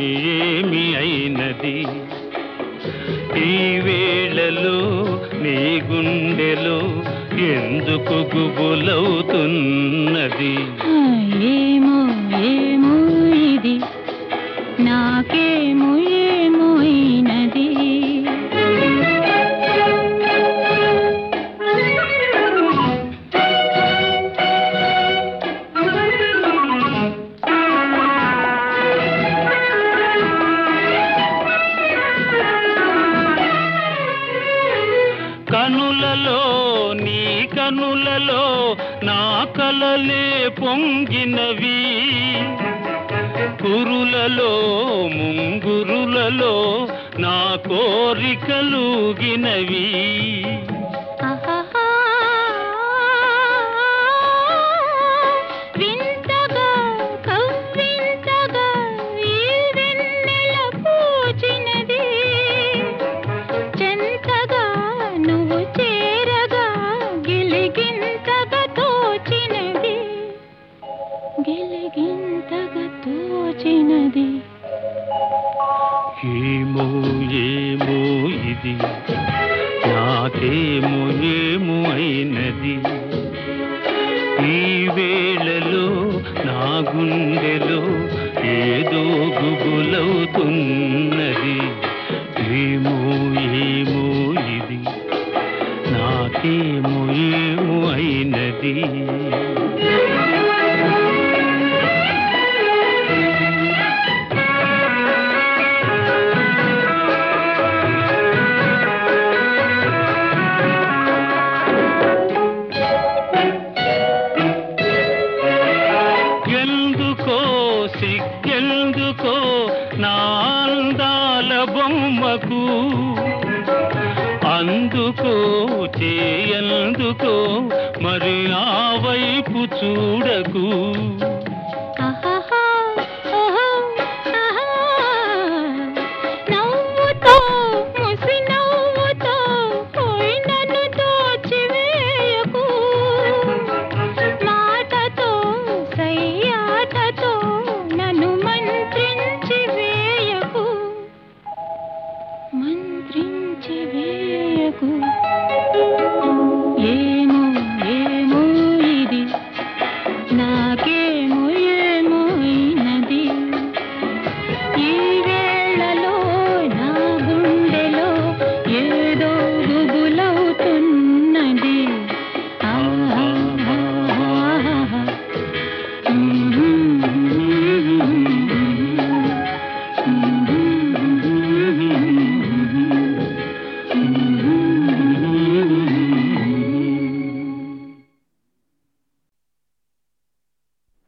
ఏమి అయినది ఈ వేళలో నీ గుండెలో ఎందుకు గుబులవుతున్నది ఏమో ఏమో ఇది నాకేమో ఏమో అయినది కనులలో నీ కనులలో నా కలలే పొంగినవి కురులలో ముంగురులలో నా కోరికలుగినవి ఆహాహా. వింతగా కవ్వింతగా ఈ వెన్నెల పూచినది చెంతగా నువ్వు చేరగా గిలిగింతగా తోచినది గిలిగింతగా తోచినది ఏమో ఏమో ఇది నాకేమో ఏమో అయినది ఈ వేళలో నా గుండెలో ఏదో గుబులవుతున్నది ఏమో ఏమో ఇది నాకేమో ఏమో అయినది ఎందుకో సిగ్గెందుకో నా అందాల బొమ్మకు అందుకో చేయందుకో మరి ఆ వైపు చూడకు